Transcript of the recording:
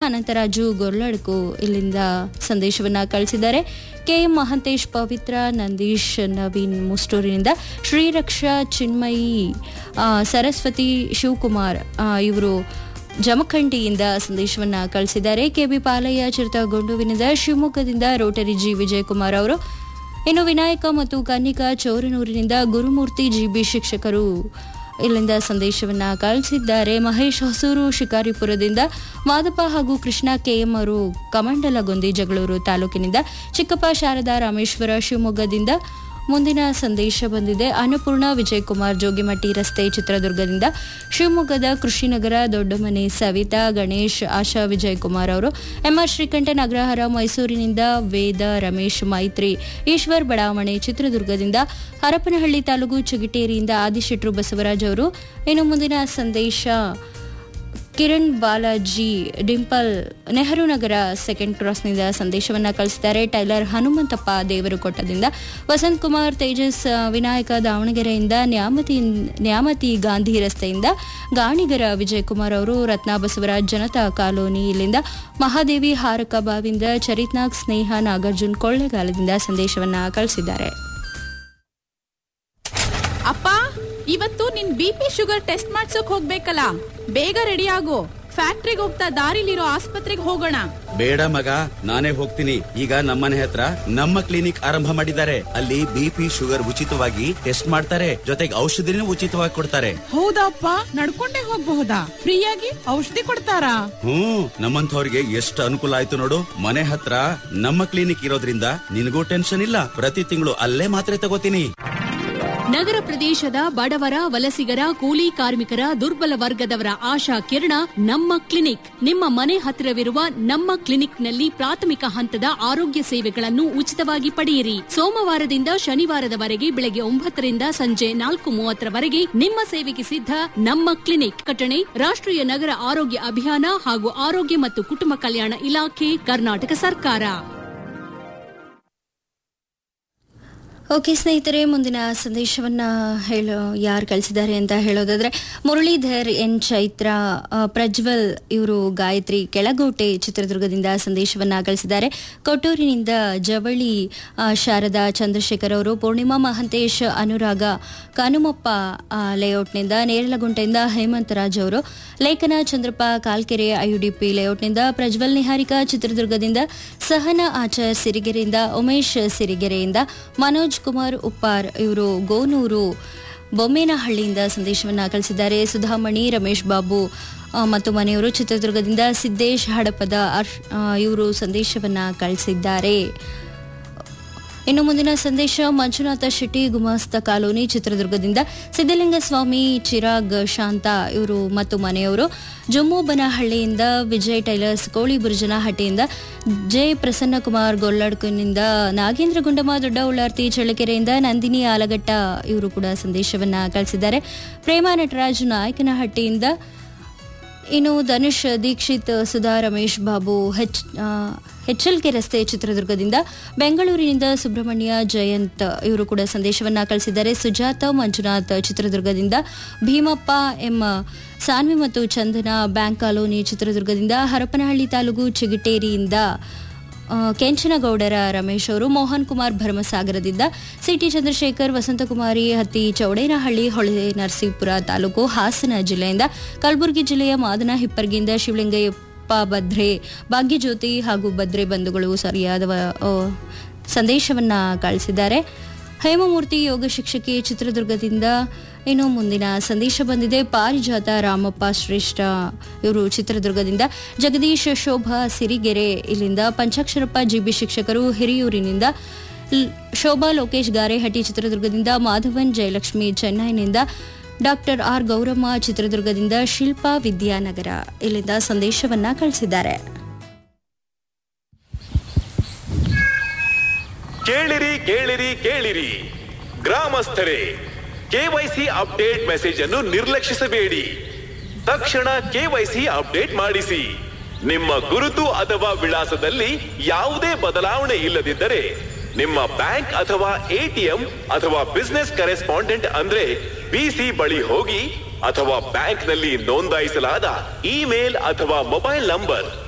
ಅನಂತರಾಜು ಗೊರ್ಲಡ್ಕು ಇಲ್ಲಿಂದ ಸಂದೇಶವನ್ನ ಕಳಿಸಿದ್ದಾರೆ ಕೆ ಎಂ ಮಹಂತೇಶ್ ಪವಿತ್ರ ನಂದೀಶ್ ನವೀನ್ ಮುಸ್ಟೂರಿನಿಂದ ಶ್ರೀರಕ್ಷಾ ಚಿನ್ಮಯಿ ಆ, ಸರಸ್ವತಿ ಶಿವಕುಮಾರ್ ಇವರು ಜಮಖಂಡಿಯಿಂದ ಸಂದೇಶವನ್ನ ಕಳಿಸಿದ್ದಾರೆ ಕೆಬಿ ಪಾಲಯ್ಯ ಚಿರತಗೊಂಡುವಿನಿಂದ ಶಿವಮೊಗ್ಗದಿಂದ ರೋಟರಿ ಜಿ ವಿಜಯಕುಮಾರ್ ಅವರು ಇನ್ನು ವಿನಾಯಕ ಮತ್ತು ಕನ್ನಿಕಾ ಚೌರನೂರಿನಿಂದ ಗುರುಮೂರ್ತಿ ಜಿಬಿ ಶಿಕ್ಷಕರು ಇಲ್ಲಿಂದ ಸಂದೇಶವನ್ನ ಕಳಿಸಿದ್ದಾರೆ ಮಹೇಶ್ ಹೊಸೂರು ಶಿಕಾರಿಪುರದಿಂದ ಮಾದಪ್ಪ ಹಾಗೂ ಕೃಷ್ಣ ಕೆಎಂ ಅವರು ಕಮಂಡಲಗೊಂದಿ ಜಗಳೂರು ತಾಲೂಕಿನಿಂದ ಚಿಕ್ಕಪ್ಪ ಶಾರದಾ ರಾಮೇಶ್ವರ ಶಿವಮೊಗ್ಗದಿಂದ ಮುಂದಿನ ಸಂದೇಶ ಬಂದಿದೆ ಅನ್ನಪೂರ್ಣ ವಿಜಯಕುಮಾರ್ ಜೋಗಿಮಟ್ಟಿ ರಸ್ತೆ ಚಿತ್ರದುರ್ಗದಿಂದ ಶಿವಮೊಗ್ಗದ ಕೃಷಿನಗರ ದೊಡ್ಡಮನೆ ಸವಿತಾ ಗಣೇಶ್ ಆಶಾ ವಿಜಯಕುಮಾರ್ ಅವರು ಎಂಆರ್ ಶ್ರೀಕಂಠನ್ ಅಗ್ರಹಾರ ಮೈಸೂರಿನಿಂದ ವೇದ ರಮೇಶ್ ಮೈತ್ರಿ ಈಶ್ವರ್ ಬಡಾವಣೆ ಚಿತ್ರದುರ್ಗದಿಂದ ಹರಪನಹಳ್ಳಿ ತಾಲೂಕು ಚುಗಿಟೇರಿಯಿಂದ ಆದಿಶೆಟ್ರು ಬಸವರಾಜ್ ಅವರು ಇನ್ನು ಮುಂದಿನ ಸಂದೇಶ ಕಿರಣ್ ಬಾಲಾಜಿ ಡಿಂಪಲ್ ನೆಹರು ನಗರ ಸೆಕೆಂಡ್ ಕ್ರಾಸ್ನಿಂದ ಸಂದೇಶವನ್ನ ಕಳಿಸಿದ್ದಾರೆ ಟೈಲರ್ ಹನುಮಂತಪ್ಪ ದೇವರುಕೊಟ್ಟದಿಂದ ವಸಂತ್ ಕುಮಾರ್ ತೇಜಸ್ ಆ, ವಿನಾಯಕ ದಾವಣಗೆರೆಯಿಂದ ನ್ಯಾಮತಿ ನ್ಯಾಮತಿ ಗಾಂಧಿ ರಸ್ತೆಯಿಂದ ಗಾಣಿಗರ ವಿಜಯಕುಮಾರ್ ಅವರು ರತ್ನ ಬಸವರಾಜ್ ಜನತಾ ಕಾಲೋನಿ ಇಲ್ಲಿಂದ ಮಹಾದೇವಿ ಹಾರಕ ಬಾವಿಂದ ಚರಿತ್ನಾಗ್ ಸ್ನೇಹ ನಾಗಾರ್ಜುನ್ ಕೊಳ್ಳೆಗಾಲದಿಂದ ಸಂದೇಶವನ್ನ ಕಳಿಸಿದ್ದಾರೆ ಅಪ್ಪ ಇವತ್ತು ನಿನ್ ಬಿ ಪಿ ಶುಗರ್ ಟೆಸ್ಟ್ ಮಾಡ್ಸೋಕ್ ಹೋಗ್ಬೇಕಲ್ಲ ಬೇಗ ರೆಡಿ ಆಗು ಫ್ಯಾಕ್ಟ್ರಿಗೆ ಹೋಗ್ತಾ ದಾರಿಲಿರೋ ಆಸ್ಪತ್ರೆಗೆ ಹೋಗೋಣ ಬೇಡ ಮಗ ನಾನೇ ಹೋಗ್ತೀನಿ ಈಗ ನಮ್ಮನೆ ಹತ್ರ ನಮ್ಮ ಕ್ಲಿನಿಕ್ ಆರಂಭ ಮಾಡಿದ್ದಾರೆ ಅಲ್ಲಿ ಬಿಪಿ ಶುಗರ್ ಉಚಿತವಾಗಿ ಟೆಸ್ಟ್ ಮಾಡ್ತಾರೆ ಜೊತೆಗೆ ಔಷಧಿನೂ ಉಚಿತವಾಗಿ ಕೊಡ್ತಾರೆ ಹೌದಪ್ಪ ನಡ್ಕೊಂಡೇ ಹೋಗ್ಬಹುದಾ ಫ್ರೀಯಾಗಿ ಔಷಧಿ ಕೊಡ್ತಾರಾ ಹ್ಮ್ ನಮ್ಮಂಥವ್ರಿಗೆ ಎಷ್ಟು ಅನುಕೂಲ ಆಯ್ತು ನೋಡು ಮನೆ ಹತ್ರ ನಮ್ಮ ಕ್ಲಿನಿಕ್ ಇರೋದ್ರಿಂದ ನಿನಗೂ ಟೆನ್ಷನ್ ಇಲ್ಲ ಪ್ರತಿ ತಿಂಗಳು ಅಲ್ಲೇ ಮಾತ್ರೆ ತಗೋತೀನಿ ನಗರ ಪ್ರದೇಶದ ಬಡವರ ವಲಸಿಗರ ಕೂಲಿ ಕಾರ್ಮಿಕರ ದುರ್ಬಲ ವರ್ಗದವರ ಆಶಾ ಕಿರಣ ನಮ್ಮ ಕ್ಲಿನಿಕ್ ನಿಮ್ಮ ಮನೆ ಹತ್ತಿರವಿರುವ ನಮ್ಮ ಕ್ಲಿನಿಕ್ನಲ್ಲಿ ಪ್ರಾಥಮಿಕ ಹಂತದ ಆರೋಗ್ಯ ಸೇವೆಗಳನ್ನು ಉಚಿತವಾಗಿ ಪಡೆಯಿರಿ ಸೋಮವಾರದಿಂದ ಶನಿವಾರದವರೆಗೆ ಬೆಳಗ್ಗೆ ಒಂಬತ್ತರಿಂದ ಸಂಜೆ ನಾಲ್ಕು ಮೂವತ್ತರವರೆಗೆ ನಿಮ್ಮ ಸೇವೆಗೆ ಸಿದ್ಧ ನಮ್ಮ ಕ್ಲಿನಿಕ್ ಕಟಣೆ ರಾಷ್ಟ್ರೀಯ ನಗರ ಆರೋಗ್ಯ ಅಭಿಯಾನ ಹಾಗೂ ಆರೋಗ್ಯ ಮತ್ತು ಕುಟುಂಬ ಕಲ್ಯಾಣ ಇಲಾಖೆ ಕರ್ನಾಟಕ ಸರ್ಕಾರ ಓಕೆ ಸ್ನೇಹಿತರೆ ಮುಂದಿನ ಸಂದೇಶವನ್ನ ಹೇಳೋ ಯಾರು ಕಳಿಸಿದ್ದಾರೆ ಅಂತ ಹೇಳೋದಾದ್ರೆ ಮುರಳೀಧರ್ ಎನ್ ಚೈತ್ರ ಆ, ಪ್ರಜ್ವಲ್ ಇವರು ಗಾಯತ್ರಿ ಕೆಳಗೋಟೆ ಚಿತ್ರದುರ್ಗದಿಂದ ಸಂದೇಶವನ್ನ ಕಳಿಸಿದ್ದಾರೆ ಕೊಟ್ಟೂರಿನಿಂದ ಜವಳಿ ಆ, ಶಾರದಾ ಚಂದ್ರಶೇಖರ್ ಅವರು ಪೂರ್ಣಿಮಾ ಮಹಂತೇಶ್ ಅನುರಾಗ ಕಾನುಮಪ್ಪ ಆ, ಲೇಔಟ್ನಿಂದ ನೇರಲಗುಂಟೆಯಿಂದ ಹೇಮಂತ್ ರಾಜ್ ಅವರು ಲೇಖನ ಚಂದ್ರಪ್ಪ ಕಾಲ್ಕೆರೆ ಐಯುಡಿಪಿ ಲೇಔಟ್ನಿಂದ ಪ್ರಜ್ವಲ್ ನಿಹಾರಿಕಾ ಚಿತ್ರದುರ್ಗದಿಂದ ಸಹನ ಆಚಾರ್ ಸಿರಿಗೆರೆಯಿಂದ ಉಮೇಶ್ ಸಿರಿಗೆರೆಯಿಂದ ಮನೋಜ್ ಕುಮಾರ್ ಉಪ್ಪಾರ್ ಇವರು ಗೋನೂರು ಬೊಮ್ಮೇನಹಳ್ಳಿಯಿಂದ ಸಂದೇಶವನ್ನ ಕಳಿಸಿದ್ದಾರೆ ಸುಧಾಮಣಿ ರಮೇಶ್ ಬಾಬು ಆ, ಮತ್ತು ಮನೆಯವರು ಚಿತ್ರದುರ್ಗದಿಂದ ಸಿದ್ದೇಶ್ ಹಡಪದ ಅರ್ಶ್- ಆ, ಇವರು ಸಂದೇಶವನ್ನ ಕಳಿಸಿದ್ದಾರೆ ಇನ್ನು ಮುಂದಿನ ಸಂದೇಶ ಮಂಜುನಾಥ ಶೆಟ್ಟಿ ಗುಮಾಸ್ತ ಕಾಲೋನಿ ಚಿತ್ರದುರ್ಗದಿಂದ ಸಿದ್ದಲಿಂಗ ಸ್ವಾಮಿ ಚಿರಾಗ್ ಶಾಂತ ಇವರು ಮತ್ತು ಮನೆಯವರು ಜಮ್ಮುಬನಹಳ್ಳಿಯಿಂದ ವಿಜಯ್ ಟೈಲರ್ಸ್ ಕೋಳಿ ಬುರ್ಜನಹಟ್ಟಿಯಿಂದ ಜೆ ಪ್ರಸನ್ನಕುಮಾರ್ ಗೊಲ್ಲಡ್ಕನಿಂದ ನಾಗೇಂದ್ರ ಗುಂಡಮ ದೊಡ್ಡ ಉಳ್ಳಾರ್ತಿ ಚಳ್ಳಕೆರೆಯಿಂದ ನಂದಿನಿ ಆಲಗಟ್ಟ ಇವರು ಕೂಡ ಸಂದೇಶವನ್ನ ಕಳಿಸಿದ್ದಾರೆ ಪ್ರೇಮ ನಟರಾಜ್ ನಾಯಕನಹಟ್ಟಿಯಿಂದ ಇನ್ನು ಧನುಷ್ ದೀಕ್ಷಿತ್ ಸುಧಾ ರಮೇಶ್ ಬಾಬು ಹೆಚ್ ಕೆ ರಸ್ತೆ ಚಿತ್ರದುರ್ಗದಿಂದ ಬೆಂಗಳೂರಿನಿಂದ ಸುಬ್ರಹ್ಮಣ್ಯ ಜಯಂತ್ ಇವರು ಕೂಡ ಸಂದೇಶವನ್ನ ಕಳಿಸಿದ್ದಾರೆ ಸುಜಾತ ಮಂಜುನಾಥ್ ಚಿತ್ರದುರ್ಗದಿಂದ ಭೀಮಪ್ಪ ಎಂ ಸಾನ್ವಿ ಮತ್ತು ಚಂದನ ಬ್ಯಾಂಕ್ ಕಾಲೋನಿ ಚಿತ್ರದುರ್ಗದಿಂದ ಹರಪನಹಳ್ಳಿ ತಾಲೂಕು ಚಿಗಿಟೇರಿಯಿಂದ ಆ, ಕೆಂಚನಗೌಡರ ರಮೇಶ್ ಅವರು ಮೋಹನ್ ಕುಮಾರ್ ಭರಮಸಾಗರದಿಂದ ಸಿಟಿ ಚಂದ್ರಶೇಖರ್ ವಸಂತಕುಮಾರಿ ಹತ್ತಿ ಚೌಡೇನಹಳ್ಳಿ ಹೊಳೆ ನರಸೀಪುರ ತಾಲೂಕು ಹಾಸನ ಜಿಲ್ಲೆಯಿಂದ ಕಲಬುರಗಿ ಜಿಲ್ಲೆಯ ಮಾದನ ಹಿಪ್ಪರ್ಗಿಯಿಂದ ಶಿವಲಿಂಗಯ್ಯಪ್ಪ ಬದ್ರೆ ಭಾಗ್ಯಜ್ಯೋತಿ ಹಾಗೂ ಬದ್ರೆ ಬಂಧುಗಳು ಸರಿಯಾದ ವ- ಆ, ಸಂದೇಶವನ್ನ ಕಳಿಸಿದ್ದಾರೆ ಹೇಮಮೂರ್ತಿ ಯೋಗ ಶಿಕ್ಷಕಿ ಚಿತ್ರದುರ್ಗದಿಂದ ಇನ್ನು ಮುಂದಿನ ಸಂದೇಶ ಬಂದಿದೆ ಪಾರಿಜಾತ ರಾಮಪ್ಪ ಶ್ರೇಷ್ಠ ಇವರು ಚಿತ್ರದುರ್ಗದಿಂದ ಜಗದೀಶ್ ಶೋಭಾ ಸಿರಿಗೆರೆ ಇಲ್ಲಿಂದ ಪಂಚಾಕ್ಷರಪ್ಪ ಜಿಬಿ ಶಿಕ್ಷಕರು ಹಿರಿಯೂರಿನಿಂದ ಲ್- ಶೋಭಾ ಲೋಕೇಶ್ ಗಾರೆಹಟ್ಟಿ ಚಿತ್ರದುರ್ಗದಿಂದ ಮಾಧವನ್ ಜಯಲಕ್ಷ್ಮಿ ಚೆನ್ನೈನಿಂದ ಡಾಕ್ಟರ್ ಆರ್ ಗೌರಮ್ಮ ಚಿತ್ರದುರ್ಗದಿಂದ ಶಿಲ್ಪಾ ವಿದ್ಯಾನಗರ ಇಲ್ಲಿಂದ ಸಂದೇಶವನ್ನ ಕಳಿಸಿದ್ದಾರೆ ಕೇಳಿರಿ ಕೇಳಿರಿ ಕೇಳಿರಿ ಗ್ರಾಮಸ್ಥರೇ ಕೆವೈಸಿ ಅಪ್ಡೇಟ್ ಮೆಸೇಜ್ ಅನ್ನು ನಿರ್ಲಕ್ಷಿಸಬೇಡಿ ತಕ್ಷಣ ಕೆವೈಸಿ ಅಪ್ಡೇಟ್ ಮಾಡಿಸಿ ನಿಮ್ಮ ಗುರುತು ಅಥವಾ ವಿಳಾಸದಲ್ಲಿ ಯಾವುದೇ ಬದಲಾವಣೆ ಇಲ್ಲದಿದ್ದರೆ ನಿಮ್ಮ ಬ್ಯಾಂಕ್ ಅಥವಾ ಎಟಿಎಂ ಅಥವಾ ಬಿಸ್ನೆಸ್ ಕರೆಸ್ಪಾಂಡೆಂಟ್ ಅಂದ್ರೆ ಬಿಸಿ ಬಳಿ ಹೋಗಿ ಅಥವಾ ಬ್ಯಾಂಕ್ನಲ್ಲಿ ನೋಂದಾಯಿಸಲಾದ ಇಮೇಲ್ ಅಥವಾ ಮೊಬೈಲ್ ನಂಬರ್